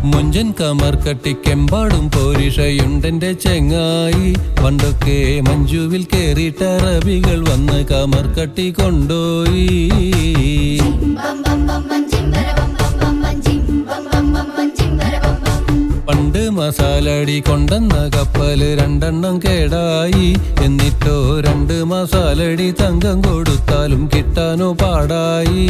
മുഞ്ചൻ കമർ കട്ടിക്കെമ്പാടും പോരിഷയുണ്ടെന്റെ ചെങ്ങായി പണ്ടൊക്കെ മഞ്ജുവിൽ കേറിയിട്ട് അറബികൾ വന്ന് കമർ കട്ടി കൊണ്ടോയി bam bam bam bam jimbara bam bam bam bam jim bam bam bam bam jimbara bam bam പണ്ട് മസാലടി കൊണ്ടെന്ന കപ്പല് രണ്ടെണ്ണം കേടായി എന്നിട്ടോ രണ്ട് മസാലടി തങ്കം കൊടുത്താലും കിട്ടാനോ പാടായി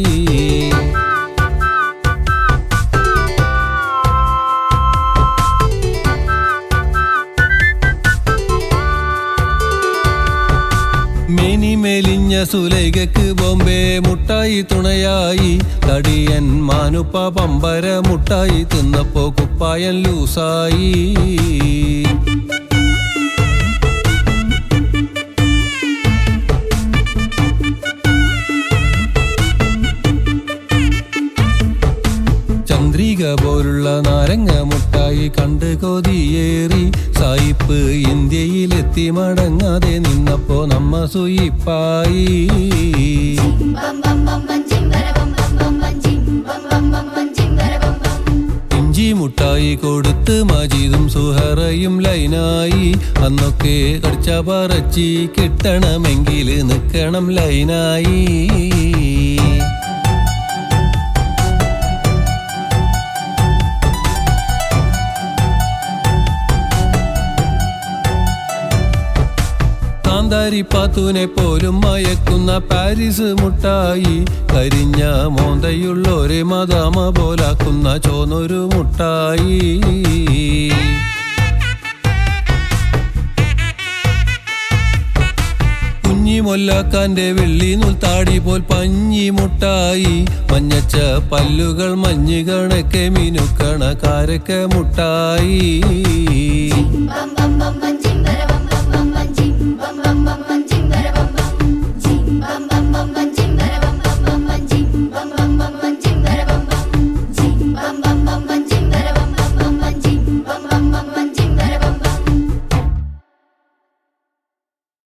മേനി മെലിഞ്ഞ സുലൈകക്ക് ബോംബെ മുട്ടായി തുണയായി തടിയൻ മാനുപ്പ പമ്പര മുട്ടായി തിന്നപ്പോ കുപ്പായൻ ലൂസായി ചന്ദ്രിക പോലുള്ള നാരങ്ങ മുട്ടായി കണ്ട് കൊതിയേറി സായിപ്പ് ഇന്ത്യയിലെത്തി മടങ്ങാതെ നിന്നപ്പോ നമ്മ സുയിപ്പായി bam bam bam bam jimbara bam bam bam bam jim bam bam bam bam jimbara bam bam ഇഞ്ചി മുട്ടായി കൊടുത്ത് മജീദും സുഹറയും ലൈനായി അന്നൊക്കെ കടിച്ച പറച്ചി കിട്ടണമെങ്കിൽ നിൽക്കണം ലൈനായി കാന്താരി പാത്തൂനെ പോലും മയക്കുന്ന പാരീസ് മുട്ടായി കരിഞ്ഞ മോന്തയുള്ളൊരു മദാമ പോലാക്കുന്ന ചോന്നൊരു മുട്ടായി കുഞ്ഞി മൊല്ലാക്കാന്റെ വെള്ളി നൂൽത്താടി പോൽ പഞ്ഞി മുട്ടായി മഞ്ഞച്ച പല്ലുകൾ മഞ്ഞ് കണക്കെ മിനുക്കണ കാരക്ക മുട്ടായി